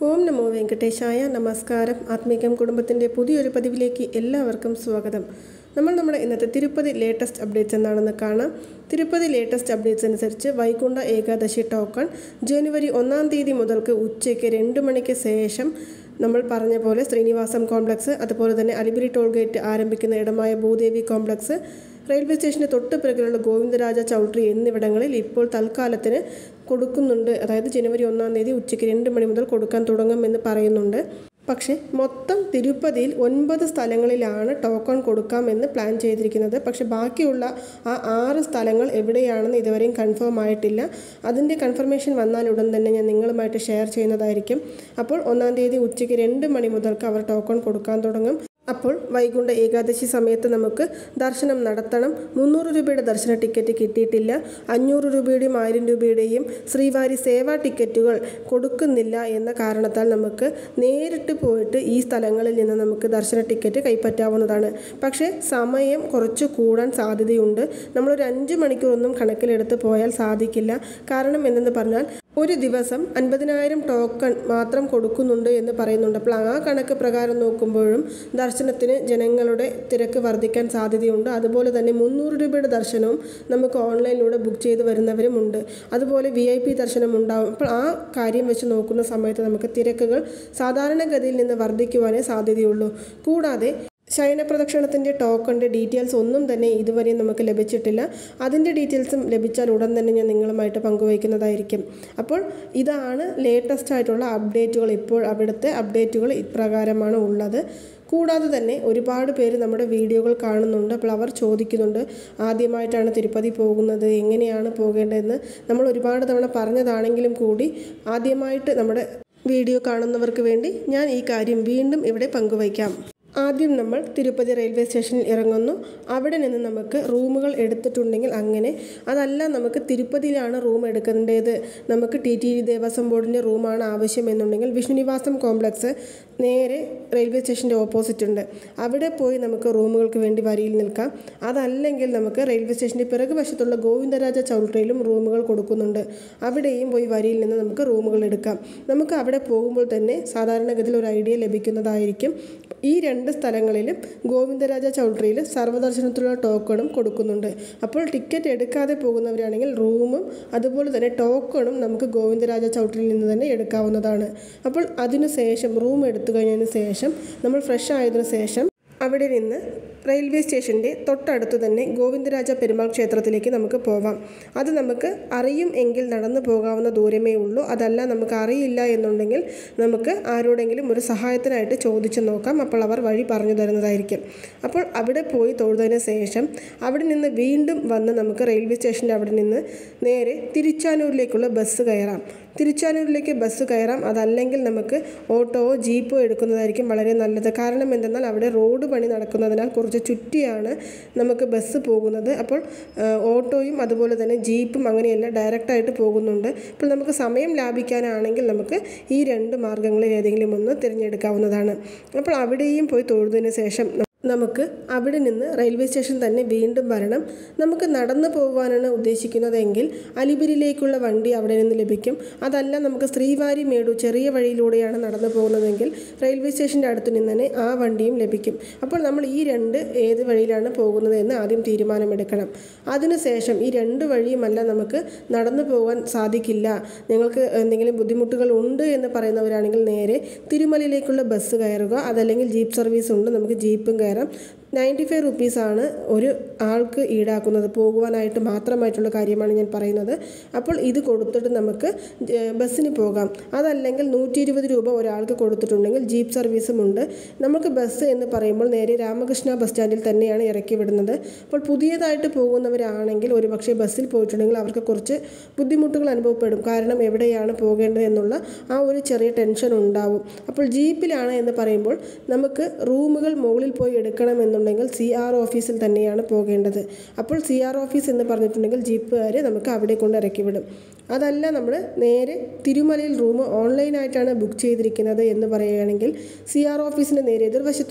ഓം നമോ വെങ്കടേശായ നമസ്കാരം ആത്മീകം കുടുംബത്തിൻ്റെ പുതിയൊരു പതിവിലേക്ക് എല്ലാവർക്കും സ്വാഗതം നമ്മൾ നമ്മുടെ ഇന്നത്തെ തിരുപ്പതി ലേറ്റസ്റ്റ് അപ്ഡേറ്റ്സ് എന്താണെന്ന് കാണാം തിരുപ്പതി ലേറ്റസ്റ്റ് അപ്ഡേറ്റ്സ് അനുസരിച്ച് വൈകുണ്ഠ ഏകാദശി ടോക്കൺ ജനുവരി ഒന്നാം തീയതി മുതൽക്ക് ഉച്ചയ്ക്ക് രണ്ട് മണിക്ക് ശേഷം നമ്മൾ പറഞ്ഞ പോലെ ശ്രീനിവാസം കോംപ്ലക്സ് അതുപോലെ തന്നെ അലിബിരി ടോൾ ഗേറ്റ് ആരംഭിക്കുന്ന ഇടമായ ഭൂദേവി കോംപ്ലക്സ് റെയിൽവേ സ്റ്റേഷന് തൊട്ട് പിറകിലുള്ള ഗോവിന്ദരാജ ചൗട്രി എന്നിവിടങ്ങളിൽ ഇപ്പോൾ തൽക്കാലത്തിന് കൊടുക്കുന്നുണ്ട് അതായത് ജനുവരി ഒന്നാം തീയതി ഉച്ചയ്ക്ക് രണ്ട് മണി മുതൽ കൊടുക്കാൻ തുടങ്ങുമെന്ന് പറയുന്നുണ്ട് പക്ഷേ മൊത്തം തിരുപ്പതിയിൽ ഒൻപത് സ്ഥലങ്ങളിലാണ് ടോക്കൺ കൊടുക്കാമെന്ന് പ്ലാൻ ചെയ്തിരിക്കുന്നത് പക്ഷേ ബാക്കിയുള്ള ആ ആറ് സ്ഥലങ്ങൾ എവിടെയാണെന്ന് ഇതുവരെയും കൺഫേം ആയിട്ടില്ല അതിൻ്റെ കൺഫർമേഷൻ വന്നാൽ ഉടൻ തന്നെ ഞാൻ നിങ്ങളുമായിട്ട് ഷെയർ ചെയ്യുന്നതായിരിക്കും അപ്പോൾ ഒന്നാം തീയതി ഉച്ചയ്ക്ക് രണ്ട് മണി മുതൽക്ക് അവർ ടോക്കൺ കൊടുക്കാൻ തുടങ്ങും അപ്പോൾ വൈകുണ്ഠ ഏകാദശി സമയത്ത് നമുക്ക് ദർശനം നടത്തണം മുന്നൂറ് രൂപയുടെ ദർശന ടിക്കറ്റ് കിട്ടിയിട്ടില്ല അഞ്ഞൂറ് രൂപയുടെയും ആയിരം രൂപയുടെയും ശ്രീവാരി സേവാ ടിക്കറ്റുകൾ കൊടുക്കുന്നില്ല എന്ന കാരണത്താൽ നമുക്ക് നേരിട്ട് പോയിട്ട് ഈ സ്ഥലങ്ങളിൽ നിന്ന് നമുക്ക് ദർശന ടിക്കറ്റ് കൈപ്പറ്റാവുന്നതാണ് പക്ഷേ സമയം കുറച്ച് കൂടാൻ സാധ്യതയുണ്ട് നമ്മളൊരു അഞ്ച് മണിക്കൂറൊന്നും കണക്കിലെടുത്ത് പോയാൽ സാധിക്കില്ല കാരണം എന്തെന്ന് പറഞ്ഞാൽ ഒരു ദിവസം അൻപതിനായിരം ടോക്കൺ മാത്രം കൊടുക്കുന്നുണ്ട് എന്ന് പറയുന്നുണ്ട് അപ്പോൾ ആ കണക്ക് പ്രകാരം നോക്കുമ്പോഴും ദർശനത്തിന് ജനങ്ങളുടെ തിരക്ക് വർദ്ധിക്കാൻ സാധ്യതയുണ്ട് അതുപോലെ തന്നെ മുന്നൂറ് രൂപയുടെ ദർശനവും നമുക്ക് ഓൺലൈനിലൂടെ ബുക്ക് ചെയ്ത് വരുന്നവരുമുണ്ട് അതുപോലെ വി ഐ പി ദർശനം ഉണ്ടാവും അപ്പോൾ ആ കാര്യം വെച്ച് നോക്കുന്ന സമയത്ത് നമുക്ക് തിരക്കുകൾ സാധാരണഗതിയിൽ നിന്ന് വർദ്ധിക്കുവാനേ സാധ്യതയുള്ളൂ കൂടാതെ ശയനപ്രദക്ഷിണത്തിൻ്റെ ടോക്കണിൻ്റെ ഡീറ്റെയിൽസ് ഒന്നും തന്നെ ഇതുവരെ നമുക്ക് ലഭിച്ചിട്ടില്ല അതിൻ്റെ ഡീറ്റെയിൽസും ലഭിച്ചാൽ ഉടൻ തന്നെ ഞാൻ നിങ്ങളുമായിട്ട് പങ്കുവയ്ക്കുന്നതായിരിക്കും അപ്പോൾ ഇതാണ് ലേറ്റസ്റ്റ് ആയിട്ടുള്ള അപ്ഡേറ്റുകൾ ഇപ്പോൾ അവിടുത്തെ അപ്ഡേറ്റുകൾ ഇപ്രകാരമാണ് ഉള്ളത് കൂടാതെ തന്നെ ഒരുപാട് പേര് നമ്മുടെ വീഡിയോകൾ കാണുന്നുണ്ട് അപ്പോൾ അവർ ചോദിക്കുന്നുണ്ട് ആദ്യമായിട്ടാണ് തിരുപ്പതി പോകുന്നത് എങ്ങനെയാണ് പോകേണ്ടതെന്ന് നമ്മൾ ഒരുപാട് തവണ പറഞ്ഞതാണെങ്കിലും കൂടി ആദ്യമായിട്ട് നമ്മുടെ വീഡിയോ കാണുന്നവർക്ക് വേണ്ടി ഞാൻ ഈ കാര്യം വീണ്ടും ഇവിടെ പങ്കുവയ്ക്കാം ആദ്യം നമ്മൾ തിരുപ്പതി റെയിൽവേ സ്റ്റേഷനിൽ ഇറങ്ങുന്നു അവിടെ നിന്ന് നമുക്ക് റൂമുകൾ എടുത്തിട്ടുണ്ടെങ്കിൽ അങ്ങനെ അതല്ല നമുക്ക് തിരുപ്പതിയിലാണ് റൂം എടുക്കേണ്ടത് നമുക്ക് ടി ടി ദേവസ്വം ബോർഡിൻ്റെ റൂമാണ് ആവശ്യമെന്നുണ്ടെങ്കിൽ വിഷ്ണുനിവാസം കോംപ്ലക്സ് നേരെ റെയിൽവേ സ്റ്റേഷൻ്റെ ഓപ്പോസിറ്റ് ഉണ്ട് അവിടെ പോയി നമുക്ക് റൂമുകൾക്ക് വേണ്ടി വരിയിൽ നിൽക്കാം അതല്ലെങ്കിൽ നമുക്ക് റെയിൽവേ സ്റ്റേഷൻ്റെ പിറകു വശത്തുള്ള ഗോവിന്ദരാജ ചൗട്രയിലും റൂമുകൾ കൊടുക്കുന്നുണ്ട് അവിടെയും പോയി വരിയിൽ നിന്ന് നമുക്ക് റൂമുകൾ എടുക്കാം നമുക്ക് അവിടെ പോകുമ്പോൾ തന്നെ സാധാരണഗതിയിൽ ഒരു ഐഡിയ ലഭിക്കുന്നതായിരിക്കും ഈ രണ്ട് സ്ഥലങ്ങളിലും ഗോവിന്ദരാജ ചൗട്രിയിൽ സർവ്വദർശനത്തിലുള്ള ടോക്കണും കൊടുക്കുന്നുണ്ട് അപ്പോൾ ടിക്കറ്റ് എടുക്കാതെ പോകുന്നവരാണെങ്കിൽ റൂമും അതുപോലെ തന്നെ ടോക്കണും നമുക്ക് ഗോവിന്ദരാജ ചൗട്രിയിൽ നിന്ന് തന്നെ എടുക്കാവുന്നതാണ് അപ്പോൾ അതിനു ശേഷം റൂം എടുത്തു കഴിഞ്ഞതിന് ശേഷം നമ്മൾ ഫ്രഷ് ആയതിനു ശേഷം അവിടെ നിന്ന് റെയിൽവേ സ്റ്റേഷൻ്റെ തൊട്ടടുത്ത് തന്നെ ഗോവിന്ദരാജ പെരുമാൾ ക്ഷേത്രത്തിലേക്ക് നമുക്ക് പോവാം അത് നമുക്ക് അറിയും എങ്കിൽ നടന്നു പോകാവുന്ന ദൂരമേ ഉള്ളൂ അതല്ല നമുക്ക് അറിയില്ല എന്നുണ്ടെങ്കിൽ നമുക്ക് ആരോടെങ്കിലും ഒരു സഹായത്തിനായിട്ട് ചോദിച്ചു നോക്കാം അപ്പോൾ അവർ വഴി പറഞ്ഞു തരുന്നതായിരിക്കും അപ്പോൾ അവിടെ പോയി തൊഴുതതിന് ശേഷം അവിടെ നിന്ന് വീണ്ടും വന്ന് നമുക്ക് റെയിൽവേ സ്റ്റേഷൻ്റെ അവിടെ നിന്ന് നേരെ തിരുച്ചാനൂരിലേക്കുള്ള ബസ് കയറാം തിരുച്ചാനൂരിലേക്ക് ബസ് കയറാം അതല്ലെങ്കിൽ നമുക്ക് ഓട്ടോയോ ജീപ്പോ എടുക്കുന്നതായിരിക്കും വളരെ നല്ലത് കാരണം എന്തെന്നാൽ അവിടെ റോഡ് പണി നടക്കുന്നതിനാൽ കുറച്ച് ചുറ്റിയാണ് നമുക്ക് ബസ് പോകുന്നത് അപ്പോൾ ഓട്ടോയും അതുപോലെ തന്നെ ജീപ്പും അങ്ങനെയല്ല ഡയറക്റ്റായിട്ട് പോകുന്നുണ്ട് അപ്പോൾ നമുക്ക് സമയം ലാഭിക്കാനാണെങ്കിൽ നമുക്ക് ഈ രണ്ട് മാർഗ്ഗങ്ങളിൽ ഏതെങ്കിലും ഒന്ന് തിരഞ്ഞെടുക്കാവുന്നതാണ് അപ്പോൾ അവിടെയും പോയി തൊഴുതിന് ശേഷം നമുക്ക് അവിടെ നിന്ന് റെയിൽവേ സ്റ്റേഷൻ തന്നെ വീണ്ടും വരണം നമുക്ക് നടന്നു പോകാനാണ് ഉദ്ദേശിക്കുന്നതെങ്കിൽ അലിബിരിയിലേക്കുള്ള വണ്ടി അവിടെ നിന്ന് ലഭിക്കും അതല്ല നമുക്ക് ശ്രീവാരി മേടു ചെറിയ വഴിയിലൂടെയാണ് നടന്നു പോകുന്നതെങ്കിൽ റെയിൽവേ സ്റ്റേഷൻ്റെ അടുത്ത് നിന്ന് തന്നെ ആ വണ്ടിയും ലഭിക്കും അപ്പോൾ നമ്മൾ ഈ രണ്ട് ഏത് വഴിയിലാണ് പോകുന്നത് എന്ന് ആദ്യം തീരുമാനമെടുക്കണം അതിനുശേഷം ഈ രണ്ട് വഴിയുമല്ല നമുക്ക് നടന്നു പോകാൻ സാധിക്കില്ല ഞങ്ങൾക്ക് എന്തെങ്കിലും ബുദ്ധിമുട്ടുകൾ ഉണ്ട് എന്ന് പറയുന്നവരാണെങ്കിൽ നേരെ തിരുമലയിലേക്കുള്ള ബസ് കയറുക അതല്ലെങ്കിൽ ജീപ്പ് സർവീസ് ഉണ്ട് നമുക്ക് ജീപ്പും കയറാം നയൻറ്റി ഫൈവ് റുപ്പീസാണ് ഒരു ആൾക്ക് ഈടാക്കുന്നത് പോകുവാനായിട്ട് മാത്രമായിട്ടുള്ള കാര്യമാണ് ഞാൻ പറയുന്നത് അപ്പോൾ ഇത് കൊടുത്തിട്ട് നമുക്ക് ബസ്സിന് പോകാം അതല്ലെങ്കിൽ നൂറ്റി ഇരുപത് രൂപ ഒരാൾക്ക് കൊടുത്തിട്ടുണ്ടെങ്കിൽ ജീപ്പ് സർവീസും ഉണ്ട് നമുക്ക് ബസ് എന്ന് പറയുമ്പോൾ നേരെ രാമകൃഷ്ണ ബസ് സ്റ്റാൻഡിൽ തന്നെയാണ് ഇറക്കി വിടുന്നത് അപ്പോൾ പുതിയതായിട്ട് പോകുന്നവരാണെങ്കിൽ ഒരു പക്ഷേ ബസ്സിൽ പോയിട്ടുണ്ടെങ്കിൽ അവർക്ക് കുറച്ച് ബുദ്ധിമുട്ടുകൾ അനുഭവപ്പെടും കാരണം എവിടെയാണ് പോകേണ്ടത് എന്നുള്ള ആ ഒരു ചെറിയ ടെൻഷൻ ഉണ്ടാവും അപ്പോൾ ജീപ്പിലാണ് എന്ന് പറയുമ്പോൾ നമുക്ക് റൂമുകൾ മുകളിൽ പോയി എടുക്കണമെന്നുള്ള എന്നുണ്ടെങ്കിൽ സി ആർ ഓഫീസിൽ തന്നെയാണ് പോകേണ്ടത് അപ്പോൾ സി ആർ ഓഫീസ് എന്ന് പറഞ്ഞിട്ടുണ്ടെങ്കിൽ ജീപ്പുകാർ നമുക്ക് അവിടെ കൊണ്ട് ഇറക്കി വിടും അതല്ല നമ്മൾ നേരെ തിരുമലയിൽ റൂം ഓൺലൈനായിട്ടാണ് ബുക്ക് ചെയ്തിരിക്കുന്നത് എന്ന് പറയുകയാണെങ്കിൽ സി ആർ ഓഫീസിൻ്റെ നേരെ എതിർവശത്തുള്ള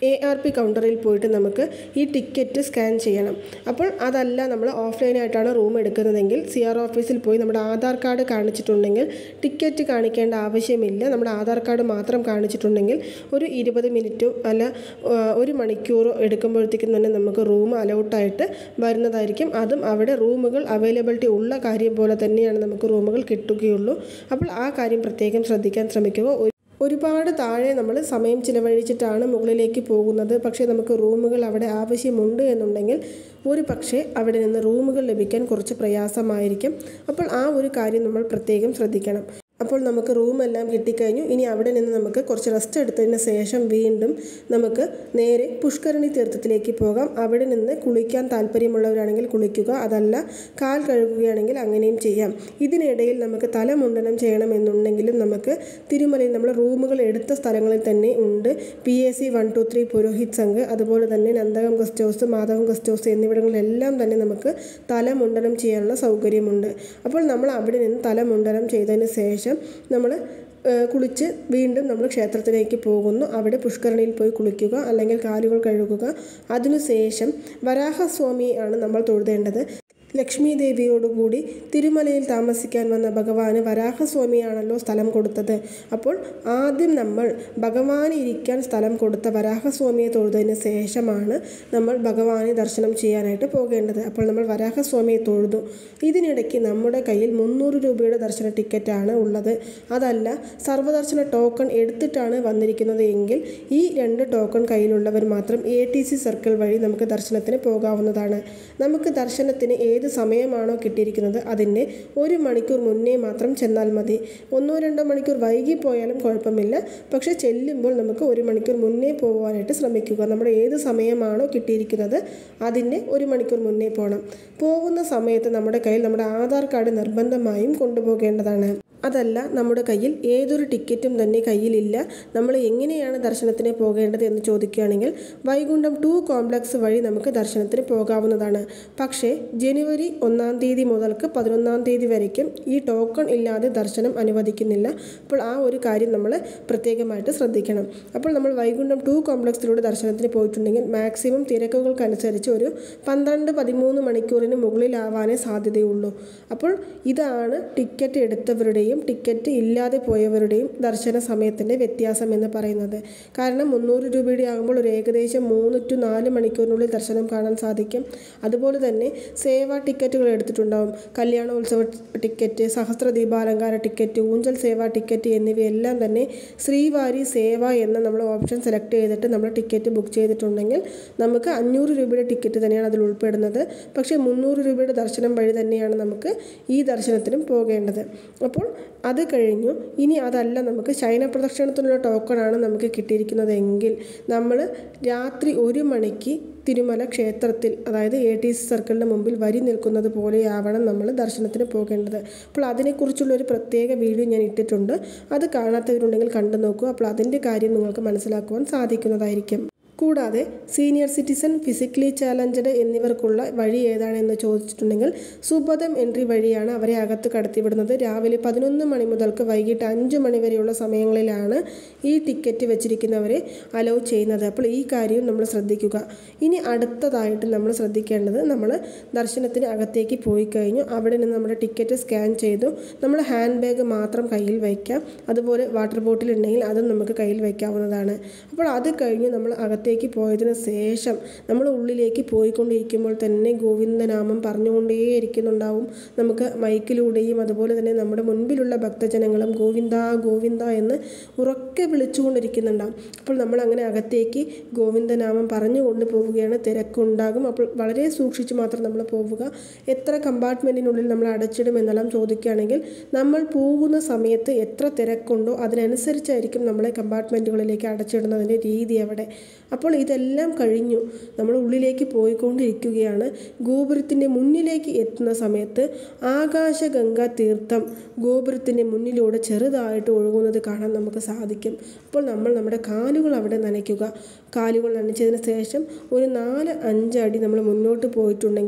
എ ആർ പി കൗണ്ടറിൽ പോയിട്ട് നമുക്ക് ഈ ടിക്കറ്റ് സ്കാൻ ചെയ്യണം അപ്പോൾ അതല്ല നമ്മൾ ഓഫ്ലൈനായിട്ടാണ് റൂം എടുക്കുന്നതെങ്കിൽ സി ആർ ഓഫീസിൽ പോയി നമ്മുടെ ആധാർ കാർഡ് കാണിച്ചിട്ടുണ്ടെങ്കിൽ ടിക്കറ്റ് കാണിക്കേണ്ട ആവശ്യമില്ല നമ്മുടെ ആധാർ കാർഡ് മാത്രം കാണിച്ചിട്ടുണ്ടെങ്കിൽ ഒരു ഇരുപത് മിനിറ്റോ അല്ല ആ, ഒരു മണിക്കൂറോ എടുക്കുമ്പോഴത്തേക്കും തന്നെ നമുക്ക് റൂം അലൗട്ടായിട്ട് വരുന്നതായിരിക്കും അതും അവിടെ റൂമുകൾ അവൈലബിലിറ്റി ഉള്ള കാര്യം പോലെ തന്നെയാണ് നമുക്ക് റൂമുകൾ കിട്ടുകയുള്ളൂ അപ്പോൾ ആ കാര്യം പ്രത്യേകം ശ്രദ്ധിക്കാൻ ശ്രമിക്കുക ഒരു- ഒരുപാട് താഴെ നമ്മൾ സമയം ചിലവഴിച്ചിട്ടാണ് മുകളിലേക്ക് പോകുന്നത് പക്ഷേ നമുക്ക് റൂമുകൾ അവിടെ ആവശ്യമുണ്ട് എന്നുണ്ടെങ്കിൽ ഒരു പക്ഷേ അവിടെ നിന്ന് റൂമുകൾ ലഭിക്കാൻ കുറച്ച് പ്രയാസമായിരിക്കും അപ്പോൾ ആ ഒരു കാര്യം നമ്മൾ പ്രത്യേകം ശ്രദ്ധിക്കണം അപ്പോൾ നമുക്ക് റൂമെല്ലാം കിട്ടിക്കഴിഞ്ഞു ഇനി അവിടെ നിന്ന് നമുക്ക് കുറച്ച് റെസ്റ്റ് എടുത്തതിന് ശേഷം വീണ്ടും നമുക്ക് നേരെ പുഷ്കരണി തീർത്ഥത്തിലേക്ക് പോകാം അവിടെ നിന്ന് കുളിക്കാൻ താല്പര്യമുള്ളവരാണെങ്കിൽ കുളിക്കുക അതല്ല കാൽ കഴുകുകയാണെങ്കിൽ അങ്ങനെയും ചെയ്യാം ഇതിനിടയിൽ നമുക്ക് തലമുണ്ടനം ചെയ്യണമെന്നുണ്ടെങ്കിലും നമുക്ക് തിരുമലയിൽ നമ്മൾ റൂമുകൾ എടുത്ത സ്ഥലങ്ങളിൽ തന്നെ ഉണ്ട് P A C one two three Purohit Sangh അതുപോലെ തന്നെ Nandakam guest house Madhavam guest house എന്നിവിടങ്ങളിലെല്ലാം തന്നെ നമുക്ക് തലമുണ്ടനം ചെയ്യാനുള്ള സൗകര്യമുണ്ട് അപ്പോൾ നമ്മൾ അവിടെ നിന്ന് തലമുണ്ടനം ചെയ്തതിന് ശേഷം നമ്മൾ ഏഹ് കുളിച്ച് വീണ്ടും നമ്മൾ ക്ഷേത്രത്തിലേക്ക് പോകുന്നു അവിടെ പുഷ്കരണിയിൽ പോയി കുളിക്കുക അല്ലെങ്കിൽ കാലുകൾ കഴുകുക അതിനുശേഷം വരാഹസ്വാമിയാണ് നമ്മൾ തൊഴുതേണ്ടത് ലക്ഷ്മി ദേവിയോടുകൂടി തിരുമലയിൽ താമസിക്കാൻ വന്ന ഭഗവാന് വരാഹസ്വാമിയാണല്ലോ സ്ഥലം കൊടുത്തത് അപ്പോൾ ആദ്യം നമ്മൾ ഭഗവാന് ഇരിക്കാൻ സ്ഥലം കൊടുത്ത വരാഹസ്വാമിയെ തൊഴുതതിന് ശേഷമാണ് നമ്മൾ ഭഗവാനെ ദർശനം ചെയ്യാനായിട്ട് പോകേണ്ടത് അപ്പോൾ നമ്മൾ വരാഹസ്വാമിയെ തൊഴുതു ഇതിനിടയ്ക്ക് നമ്മുടെ കയ്യിൽ മുന്നൂറ് രൂപയുടെ ദർശന ടിക്കറ്റാണ് ഉള്ളത് അതല്ല സർവ്വദർശന ടോക്കൺ എടുത്തിട്ടാണ് വന്നിരിക്കുന്നത് എങ്കിൽ ഈ രണ്ട് ടോക്കൺ കയ്യിലുള്ളവർ മാത്രം എ ടി സി സർക്കിൾ വഴി നമുക്ക് ദർശനത്തിന് പോകാവുന്നതാണ് നമുക്ക് ദർശനത്തിന് ഏത് സമയമാണോ കിട്ടിയിരിക്കുന്നത് അതിൻ്റെ ഒരു മണിക്കൂർ മുന്നേ മാത്രം ചെന്നാൽ മതി ഒന്നോ രണ്ടോ മണിക്കൂർ വൈകി പോയാലും കുഴപ്പമില്ല പക്ഷേ ചെല്ലുമ്പോൾ നമുക്ക് ഒരു മണിക്കൂർ മുന്നേ പോകാനായിട്ട് ശ്രമിക്കുക നമ്മുടെ ഏത് സമയമാണോ കിട്ടിയിരിക്കുന്നത് അതിൻ്റെ ഒരു മണിക്കൂർ മുന്നേ പോകണം പോകുന്ന സമയത്ത് നമ്മുടെ കയ്യിൽ നമ്മുടെ ആധാർ കാർഡ് നിർബന്ധമായും കൊണ്ടുപോകേണ്ടതാണ് അതല്ല നമ്മുടെ കയ്യിൽ ഏതൊരു ടിക്കറ്റും തന്നെ കയ്യിലില്ല നമ്മൾ എങ്ങനെയാണ് ദർശനത്തിന് പോകേണ്ടത് എന്ന് ചോദിക്കുകയാണെങ്കിൽ വൈകുണ്ഠം ടു കോംപ്ലക്സ് വഴി നമുക്ക് ദർശനത്തിന് പോകാവുന്നതാണ് പക്ഷേ ജനുവരി ഒന്നാം തീയതി മുതൽക്ക് പതിനൊന്നാം തീയതി വരയ്ക്കും ഈ ടോക്കൺ ഇല്ലാതെ ദർശനം അനുവദിക്കുന്നില്ല അപ്പോൾ ആ ഒരു കാര്യം നമ്മൾ പ്രത്യേകമായിട്ട് ശ്രദ്ധിക്കണം അപ്പോൾ നമ്മൾ വൈകുണ്ഠം ടു കോംപ്ലക്സിലൂടെ ദർശനത്തിന് പോയിട്ടുണ്ടെങ്കിൽ മാക്സിമം തിരക്കുകൾക്കനുസരിച്ച് ഒരു പന്ത്രണ്ട് പതിമൂന്ന് മണിക്കൂറിന് മുകളിലാവാനേ സാധ്യതയുള്ളൂ അപ്പോൾ ഇതാണ് ടിക്കറ്റ് എടുത്തവരുടെയും ടിക്കറ്റ് ഇല്ലാതെ പോയവരുടെയും ദർശന സമയത്തിൻ്റെ വ്യത്യാസം എന്ന് പറയുന്നത് കാരണം മുന്നൂറ് രൂപയുടെ ആകുമ്പോൾ ഒരു ഏകദേശം മൂന്ന് ടു നാല് മണിക്കൂറിനുള്ളിൽ ദർശനം കാണാൻ സാധിക്കും അതുപോലെ തന്നെ സേവാ ടിക്കറ്റുകൾ എടുത്തിട്ടുണ്ടാവും Kalyanotsava ticket Sahasra Deepalankara ticket Oonjal seva ticket എന്നിവയെല്ലാം തന്നെ ശ്രീവാരി സേവ എന്ന നമ്മൾ ഓപ്ഷൻ സെലക്ട് ചെയ്തിട്ട് നമ്മൾ ടിക്കറ്റ് ബുക്ക് ചെയ്തിട്ടുണ്ടെങ്കിൽ നമുക്ക് അഞ്ഞൂറ് രൂപയുടെ ടിക്കറ്റ് തന്നെയാണ് അതിൽ ഉൾപ്പെടുന്നത് പക്ഷേ മുന്നൂറ് രൂപയുടെ ദർശനം വഴി തന്നെയാണ് നമുക്ക് ഈ ദർശനത്തിനും പോകേണ്ടത് അപ്പോൾ അത് കഴിഞ്ഞു ഇനി അതല്ല നമുക്ക് ശയന പ്രദക്ഷിണത്തിനുള്ള ടോക്കണാണ് നമുക്ക് കിട്ടിയിരിക്കുന്നതെങ്കിൽ നമ്മൾ രാത്രി ഒരു മണിക്ക് തിരുമല ക്ഷേത്രത്തിൽ അതായത് എ ടി സി സർക്കിളിന് മുമ്പിൽ വരി നിൽക്കുന്നത് പോലെയാവണം നമ്മൾ ദർശനത്തിന് പോകേണ്ടത് അപ്പോൾ അതിനെക്കുറിച്ചുള്ള ഒരു പ്രത്യേക വീഡിയോ ഞാൻ ഇട്ടിട്ടുണ്ട് അത് കാണാത്തവരുണ്ടെങ്കിൽ കണ്ടു നോക്കൂ അപ്പോൾ അതിൻ്റെ കാര്യം നിങ്ങൾക്ക് മനസ്സിലാക്കുവാൻ സാധിക്കുന്നതായിരിക്കും കൂടാതെ സീനിയർ സിറ്റിസൺ ഫിസിക്കലി ചാലഞ്ചഡ് എന്നിവർക്കുള്ള വഴി ഏതാണെന്ന് ചോദിച്ചിട്ടുണ്ടെങ്കിൽ സുബദം എൻട്രി വഴിയാണ് അവരെ അകത്ത് കടത്തിവിടുന്നത് രാവിലെ പതിനൊന്ന് മണി മുതൽക്ക് വൈകിട്ട് അഞ്ച് മണി വരെയുള്ള സമയങ്ങളിലാണ് ഈ ടിക്കറ്റ് വെച്ചിരിക്കുന്നവരെ അലൗ ചെയ്യുന്നത് അപ്പോൾ ഈ കാര്യവും നമ്മൾ ശ്രദ്ധിക്കുക ഇനി അടുത്തതായിട്ട് നമ്മൾ ശ്രദ്ധിക്കേണ്ടത് നമ്മൾ ദർശനത്തിന് അകത്തേക്ക് പോയി കഴിഞ്ഞു അവിടെ നിന്ന് നമ്മുടെ ടിക്കറ്റ് സ്കാൻ ചെയ്തു നമ്മൾ ഹാൻഡ് ബാഗ് മാത്രം കയ്യിൽ വയ്ക്കാം അതുപോലെ വാട്ടർ ബോട്ടിൽ ഉണ്ടെങ്കിൽ അതും നമുക്ക് കയ്യിൽ വയ്ക്കാവുന്നതാണ് അപ്പോൾ അത് കഴിഞ്ഞ് നമ്മൾ അകത്തേക്ക് പോയതിന് ശേഷം നമ്മൾ ഉള്ളിലേക്ക് പോയിക്കൊണ്ടിരിക്കുമ്പോൾ തന്നെ ഗോവിന്ദനാമം പറഞ്ഞുകൊണ്ടേയിരിക്കുന്നുണ്ടാവും നമുക്ക് മൈക്കിലൂടെയും അതുപോലെ തന്നെ നമ്മുടെ മുൻപിലുള്ള ഭക്തജനങ്ങളും ഗോവിന്ദ ഗോവിന്ദ എന്ന് ഉറക്കെ വിളിച്ചുകൊണ്ടിരിക്കുന്നുണ്ടാവും അപ്പോൾ നമ്മൾ അങ്ങനെ അകത്തേക്ക് ഗോവിന്ദനാമം പറഞ്ഞുകൊണ്ട് പോവുകയാണ് തിരക്കുണ്ടാകും അപ്പോൾ വളരെ സൂക്ഷിച്ച് മാത്രം നമ്മൾ പോവുക എത്ര കമ്പാർട്ട്മെൻറ്റിനുള്ളിൽ നമ്മൾ അടച്ചിടും എന്നെല്ലാം ചോദിക്കുകയാണെങ്കിൽ നമ്മൾ പോകുന്ന സമയത്ത് എത്ര തിരക്കുണ്ടോ അതിനനുസരിച്ചായിരിക്കും നമ്മളെ കമ്പാർട്ട്മെൻറ്റുകളിലേക്ക് അടച്ചിടുന്നതിൻ്റെ രീതി അവിടെ അപ്പോൾ ഇതെല്ലാം കഴിഞ്ഞു നമ്മൾ ഉള്ളിലേക്ക് പോയിക്കൊണ്ടിരിക്കുകയാണ് ഗോപുരത്തിൻ്റെ മുന്നിലേക്ക് എത്തുന്ന സമയത്ത് ആകാശഗംഗ തീർത്ഥം ഗോപുരത്തിൻ്റെ മുന്നിലൂടെ ചെറുതായിട്ട് ഒഴുകുന്നത് കാണാൻ നമുക്ക് സാധിക്കും അപ്പോൾ നമ്മൾ നമ്മുടെ കാലുകൾ അവിടെ നനയ്ക്കുക കാലുകൾ നനച്ചതിന് ശേഷം ഒരു നാല് അഞ്ചടി നമ്മൾ മുന്നോട്ട് പോയിട്ടുണ്ടെങ്കിൽ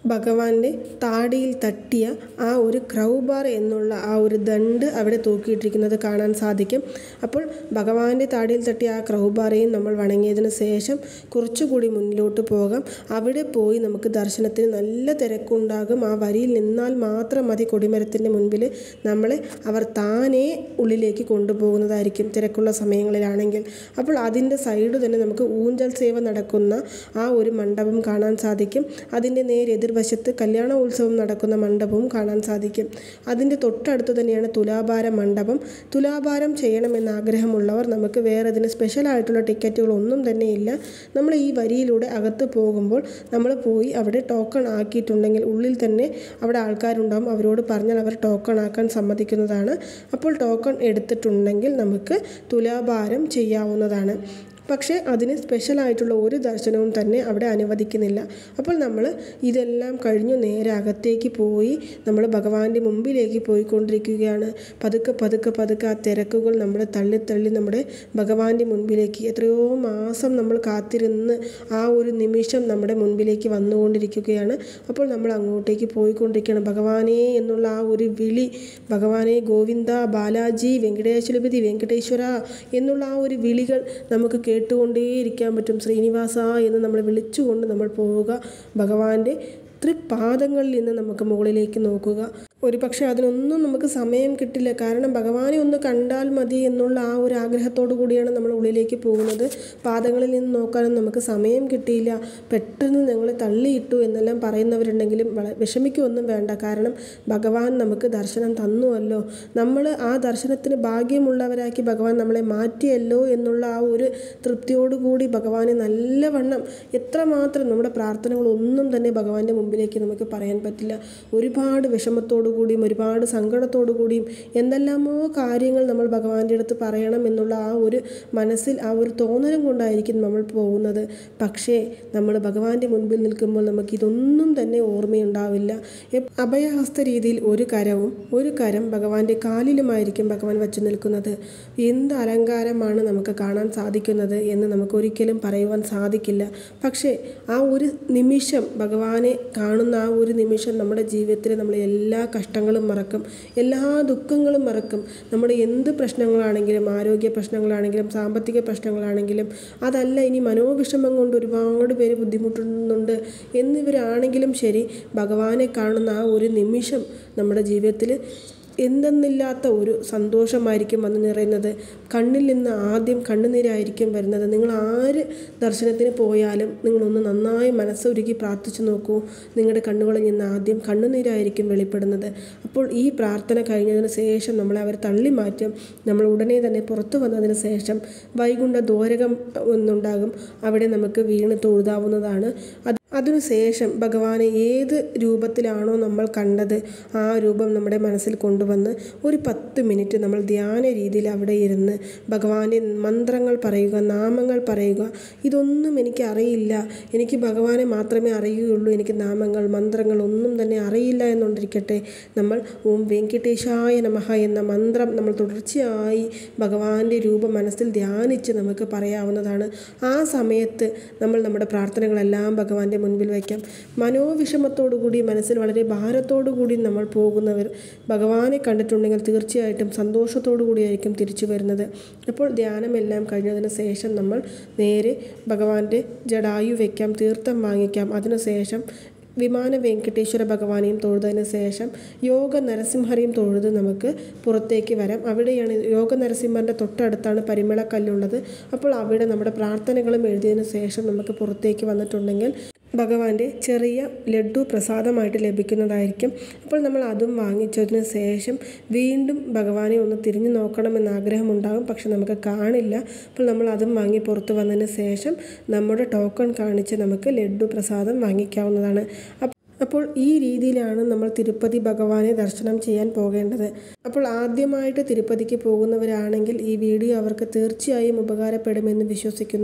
ഭഗവാന്റെ താടിയിൽ തട്ടിയ ആ ഒരു ക്രൗബാർ എന്നുള്ള ആ ഒരു ദണ്ട് അവിടെ തൂക്കിയിട്ടിരിക്കുന്നത് കാണാൻ സാധിക്കും അപ്പോൾ ഭഗവാന്റെ താടിയിൽ തട്ടിയ ആ ക്രൗബാറയും നമ്മൾ വണങ്ങിയതിന് ശേഷം കുറച്ചുകൂടി മുന്നിലോട്ട് പോകാം അവിടെ പോയി നമുക്ക് ദർശനത്തിന് നല്ല തിരക്കുണ്ടാകും ആ വരിയിൽ നിന്നാൽ മാത്രം മതി കൊടിമരത്തിൻ്റെ മുൻപിൽ നമ്മളെ അവർ താനേ ഉള്ളിലേക്ക് കൊണ്ടുപോകുന്നതായിരിക്കും തിരക്കുള്ള സമയങ്ങളിലാണെങ്കിൽ അപ്പോൾ അതിൻ്റെ സൈഡ് തന്നെ നമുക്ക് ഊഞ്ചൽ സേവ നടക്കുന്ന ആ ഒരു മണ്ഡപം കാണാൻ സാധിക്കും അതിൻ്റെ നേരെ എതിർവശത്ത് കല്യാണ ഉത്സവം നടക്കുന്ന മണ്ഡപവും കാണാൻ സാധിക്കും അതിൻ്റെ തൊട്ടടുത്ത് തന്നെയാണ് തുലാഭാര മണ്ഡപം തുലാഭാരം ചെയ്യണമെന്ന് ആഗ്രഹമുള്ളവർ നമുക്ക് വേറെ ഇതിന് സ്പെഷ്യലായിട്ടുള്ള ടിക്കറ്റുകളൊന്നും തന്നെ ഇല്ല നമ്മൾ ഈ വരിയിലൂടെ അകത്ത് പോകുമ്പോൾ നമ്മൾ പോയി അവിടെ ടോക്കൺ ആക്കിയിട്ടുണ്ടെങ്കിൽ ഉള്ളിൽ തന്നെ അവിടെ ആൾക്കാരുണ്ടാവും അവരോട് പറഞ്ഞാൽ അവർ ടോക്കൺ ആക്കാൻ സമ്മതിക്കുന്നതാണ് അപ്പോൾ ടോക്കൺ എടുത്തിട്ടുണ്ടെങ്കിൽ നമുക്ക് തുലാഭാരം ചെയ്യാവുന്നതാണ് പക്ഷേ അതിന് സ്പെഷ്യലായിട്ടുള്ള ഒരു ദർശനവും തന്നെ അവിടെ അനുവദിക്കുന്നില്ല അപ്പോൾ നമ്മൾ ഇതെല്ലാം കഴിഞ്ഞു നേരെ അകത്തേക്ക് പോയി നമ്മൾ ഭഗവാന്റെ മുമ്പിലേക്ക് പോയിക്കൊണ്ടിരിക്കുകയാണ് പതുക്കെ പതുക്കെ പതുക്കെ ആ തിരക്കുകൾ നമ്മളെ തള്ളി തള്ളി നമ്മുടെ ഭഗവാന്റെ മുൻപിലേക്ക് എത്രയോ മാസം നമ്മൾ കാത്തിരുന്ന് ആ ഒരു നിമിഷം നമ്മുടെ മുൻപിലേക്ക് വന്നുകൊണ്ടിരിക്കുകയാണ് അപ്പോൾ നമ്മൾ അങ്ങോട്ടേക്ക് പോയിക്കൊണ്ടിരിക്കുകയാണ് ഭഗവാനേ എന്നുള്ള ആ ഒരു വിളി ഭഗവാനെ ഗോവിന്ദ ബാലാജി വെങ്കടേശ്വരപതി വെങ്കടേശ്വര എന്നുള്ള ആ ഒരു വിളികൾ നമുക്ക് കേട്ടുകൊണ്ടേയിരിക്കാൻ പറ്റും ശ്രീനിവാസ എന്ന് നമ്മൾ വിളിച്ചുകൊണ്ട് നമ്മൾ പോവുക ഭഗവാന്റെ തൃപാദങ്ങളിൽ നിന്ന് നമുക്ക് മുകളിലേക്ക് നോക്കുക ഒരു പക്ഷേ അതിനൊന്നും നമുക്ക് സമയം കിട്ടില്ല കാരണം ഭഗവാനെ ഒന്ന് കണ്ടാൽ മതി എന്നുള്ള ആ ഒരു ആഗ്രഹത്തോടു കൂടിയാണ് നമ്മൾ ഉള്ളിലേക്ക് പോകുന്നത് പാദങ്ങളിൽ നിന്ന് നോക്കാനും നമുക്ക് സമയം കിട്ടിയില്ല പെട്ടെന്ന് ഞങ്ങളെ തള്ളിയിട്ടു എന്നെല്ലാം പറയുന്നവരുണ്ടെങ്കിലും വള വിഷമിക്കുകയൊന്നും വേണ്ട കാരണം ഭഗവാൻ നമുക്ക് ദർശനം തന്നുവല്ലോ നമ്മൾ ആ ദർശനത്തിന് ഭാഗ്യമുള്ളവരാക്കി ഭഗവാൻ നമ്മളെ മാറ്റിയല്ലോ എന്നുള്ള ആ ഒരു തൃപ്തിയോടുകൂടി ഭഗവാനെ നല്ലവണ്ണം എത്രമാത്രം നമ്മുടെ പ്രാർത്ഥനകളൊന്നും തന്നെ ഭഗവാന്റെ മുമ്പിലേക്ക് നമുക്ക് പറയാൻ പറ്റില്ല ഒരുപാട് വിഷമത്തോടു കൂടിയും ഒരുപാട് സങ്കടത്തോടു കൂടിയും എന്തെല്ലാമോ കാര്യങ്ങൾ നമ്മൾ ഭഗവാന്റെ അടുത്ത് പറയണം എന്നുള്ള ആ ഒരു മനസ്സിൽ ആ ഒരു തോന്നലും കൊണ്ടായിരിക്കും നമ്മൾ പോകുന്നത് പക്ഷേ നമ്മൾ ഭഗവാന്റെ മുൻപിൽ നിൽക്കുമ്പോൾ നമുക്ക് ഇതൊന്നും തന്നെ ഓർമ്മയുണ്ടാവില്ല എപ്- അഭയഹസ്ത രീതിയിൽ ഒരു കരവും ഒരു കരം ഭഗവാന്റെ കാലിലുമായിരിക്കും ഭഗവാൻ വച്ചു നിൽക്കുന്നത് എന്ത് അലങ്കാരമാണ് നമുക്ക് കാണാൻ സാധിക്കുന്നത് എന്ന് നമുക്ക് ഒരിക്കലും പറയുവാൻ സാധിക്കില്ല പക്ഷേ ആ ഒരു നിമിഷം ഭഗവാനെ കാണുന്ന ആ ഒരു നിമിഷം നമ്മുടെ ജീവിതത്തിൽ നമ്മൾ എല്ലാ കഷ്ടങ്ങളും മറക്കും എല്ലാ ദുഃഖങ്ങളും മറക്കും നമ്മുടെ എന്ത് പ്രശ്നങ്ങളാണെങ്കിലും ആരോഗ്യ പ്രശ്നങ്ങളാണെങ്കിലും സാമ്പത്തിക പ്രശ്നങ്ങളാണെങ്കിലും അതല്ല ഇനി മനോവിഷമം കൊണ്ട് ഒരുപാട് പേര് ബുദ്ധിമുട്ടുന്നുണ്ട് എന്നിവരാണെങ്കിലും ശരി ഭഗവാനെ കാണുന്ന ആ ഒരു നിമിഷം നമ്മുടെ ജീവിതത്തിൽ എന്തെന്നില്ലാത്ത ഒരു സന്തോഷമായിരിക്കും വന്ന് നിറയുന്നത് കണ്ണിൽ നിന്ന് ആദ്യം കണ്ണുനീരായിരിക്കും വരുന്നത് നിങ്ങൾ ആര് ദർശനത്തിന് പോയാലും നിങ്ങളൊന്ന് നന്നായി മനസ്സൊരുക്കി പ്രാർത്ഥിച്ചു നോക്കൂ നിങ്ങളുടെ കണ്ണുകളിൽ നിന്ന് ആദ്യം കണ്ണുനീരായിരിക്കും വെളിപ്പെടുന്നത് അപ്പോൾ ഈ പ്രാർത്ഥന കഴിഞ്ഞതിന് ശേഷം നമ്മളെ അവർ തള്ളി മാറ്റും നമ്മൾ ഉടനെ തന്നെ പുറത്തു വന്നതിന് ശേഷം വൈകുണ്ഠ ദോരകം ഒന്നുണ്ടാകും അവിടെ നമുക്ക് വീണ് തൊഴുതാവുന്നതാണ് അത് അതിനുശേഷം ഭഗവാനെ ഏത് രൂപത്തിലാണോ നമ്മൾ കണ്ടത് ആ രൂപം നമ്മുടെ മനസ്സിൽ കൊണ്ടുവന്ന് ഒരു പത്ത് മിനിറ്റ് നമ്മൾ ധ്യാന രീതിയിൽ അവിടെ ഇരുന്ന് ഭഗവാന്റെ മന്ത്രങ്ങൾ പറയുക നാമങ്ങൾ പറയുക ഇതൊന്നും എനിക്ക് അറിയില്ല എനിക്ക് ഭഗവാനെ മാത്രമേ അറിയുകയുള്ളൂ എനിക്ക് നാമങ്ങൾ മന്ത്രങ്ങൾ ഒന്നും തന്നെ അറിയില്ല എന്നുകൊണ്ടിരിക്കട്ടെ നമ്മൾ ഓം വെങ്കിട്ടേശായ നമഃ എന്ന മന്ത്രം നമ്മൾ തുടർച്ചയായി ഭഗവാന്റെ രൂപം മനസ്സിൽ ധ്യാനിച്ച് നമുക്ക് പറയാവുന്നതാണ് ആ സമയത്ത് നമ്മൾ നമ്മുടെ പ്രാർത്ഥനകളെല്ലാം ഭഗവാന്റെ മുൻപിൽ വയ്ക്കാം മനോവിഷമത്തോടു കൂടി മനസ്സിൽ വളരെ ഭാരത്തോടു കൂടി നമ്മൾ പോകുന്നവർ ഭഗവാനെ കണ്ടിട്ടുണ്ടെങ്കിൽ തീർച്ചയായിട്ടും സന്തോഷത്തോടു കൂടിയായിരിക്കും തിരിച്ചു വരുന്നത് അപ്പോൾ ധ്യാനമെല്ലാം കഴിഞ്ഞതിന് ശേഷം നമ്മൾ നേരെ ഭഗവാന്റെ ജടായു വയ്ക്കാം തീർത്ഥം വാങ്ങിക്കാം അതിനുശേഷം വിമാന വെങ്കടേശ്വര ഭഗവാനെയും തൊഴുതതിന് ശേഷം യോഗ നരസിംഹരെയും തൊഴുത് നമുക്ക് പുറത്തേക്ക് വരാം അവിടെയാണ് യോഗ നരസിംഹൻ്റെ തൊട്ടടുത്താണ് പരിമളക്കല്ലുള്ളത് അപ്പോൾ അവിടെ നമ്മുടെ പ്രാർത്ഥനകളും എഴുതിയതിന് ശേഷം നമുക്ക് പുറത്തേക്ക് വന്നിട്ടുണ്ടെങ്കിൽ ഭഗവാന്റെ ചെറിയ ലഡു പ്രസാദമായിട്ട് ലഭിക്കുന്നതായിരിക്കും അപ്പോൾ നമ്മൾ അതും വാങ്ങിച്ചതിന് ശേഷം വീണ്ടും ഭഗവാനെ ഒന്ന് തിരിഞ്ഞു നോക്കണമെന്ന് ആഗ്രഹമുണ്ടാകും പക്ഷെ നമുക്ക് കാണില്ല അപ്പോൾ നമ്മൾ അതും വാങ്ങി പുറത്ത് വന്നതിന് ശേഷം നമ്മുടെ ടോക്കൺ കാണിച്ച് നമുക്ക് ലഡു പ്രസാദം വാങ്ങിക്കാവുന്നതാണ് അപ്പ- അപ്പോൾ ഈ രീതിയിലാണ് നമ്മൾ തിരുപ്പതി ഭഗവാനെ ദർശനം ചെയ്യാൻ പോകേണ്ടത് അപ്പോൾ ആദ്യമായിട്ട് തിരുപ്പതിക്ക് പോകുന്നവരാണെങ്കിൽ ഈ വീഡിയോ അവർക്ക് തീർച്ചയായും ഉപകാരപ്പെടുമെന്ന് വിശ്വസിക്കുന്നു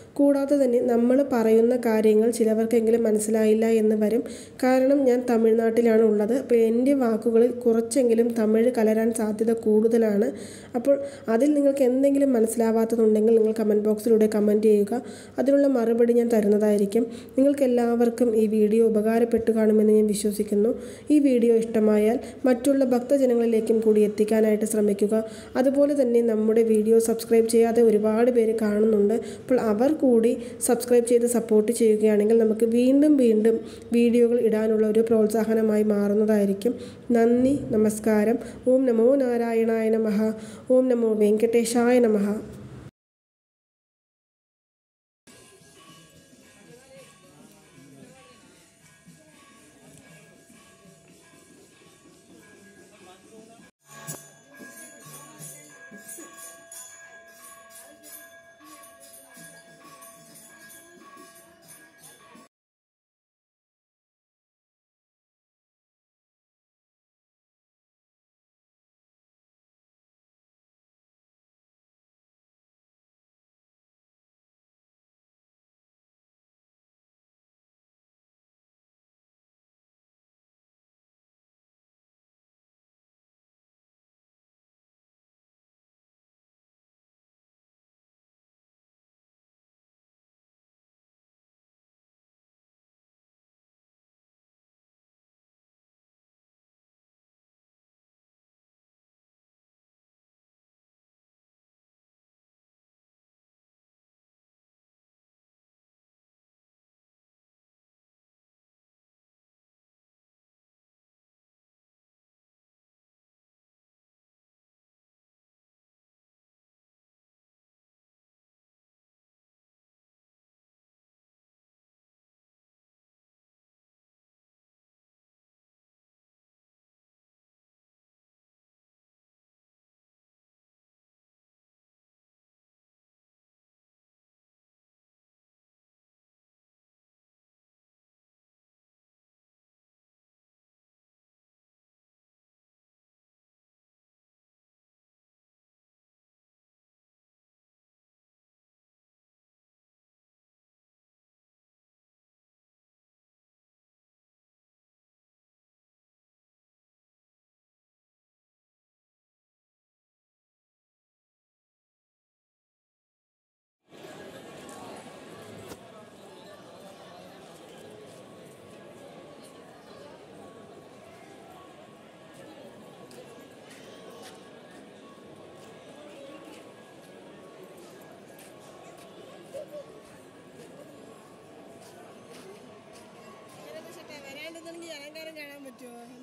കൂടാതെ തന്നെ നമ്മൾ പറയുന്ന കാര്യങ്ങൾ ചിലവർക്കെങ്കിലും മനസ്സിലായില്ല എന്ന് വരും കാരണം ഞാൻ തമിഴ്നാട്ടിലാണ് ഉള്ളത് അപ്പോൾ എൻ്റെ വാക്കുകളിൽ കുറച്ചെങ്കിലും തമിഴ് കലരാൻ സാധ്യത കൂടുതലാണ് അപ്പോൾ അതിൽ നിങ്ങൾക്ക് എന്തെങ്കിലും മനസ്സിലാവാത്തതുണ്ടെങ്കിൽ നിങ്ങൾ കമൻറ്റ് ബോക്സിലൂടെ കമൻറ്റ് ചെയ്യുക അതിനുള്ള മറുപടി ഞാൻ തരുന്നതായിരിക്കും നിങ്ങൾക്ക് എല്ലാവർക്കും ഈ വീഡിയോ ഉപകാരപ്പെട്ടു കാണുമെന്ന് ഞാൻ വിശ്വസിക്കുന്നു ഈ വീഡിയോ ഇഷ്ടമായാൽ മറ്റുള്ള ഭക്തജനങ്ങളിലേക്കും കൂടി എത്തിക്കാനായിട്ട് ശ്രമിക്കുക അതുപോലെ തന്നെ നമ്മുടെ വീഡിയോ സബ്സ്ക്രൈബ് ചെയ്യാതെ ഒരുപാട് പേര് കാണുന്നുണ്ട് അപ്പോൾ അവർ കൂടി സബ്സ്ക്രൈബ് ചെയ്ത് സപ്പോർട്ട് ചെയ്യുകയാണെങ്കിൽ നമുക്ക് വീണ്ടും വീണ്ടും വീഡിയോകൾ ഇടാനുള്ള ഒരു പ്രോത്സാഹനമായി മാറുന്നതായിരിക്കും നന്ദി നമസ്കാരം ഓം നമോ നാരായണായ നമഃ ഓം നമോ വെങ്കടേശായ നമഃ വരാണ്ടെന്നെങ്കിൽ അലങ്കാരം കാണാൻ പറ്റുമോ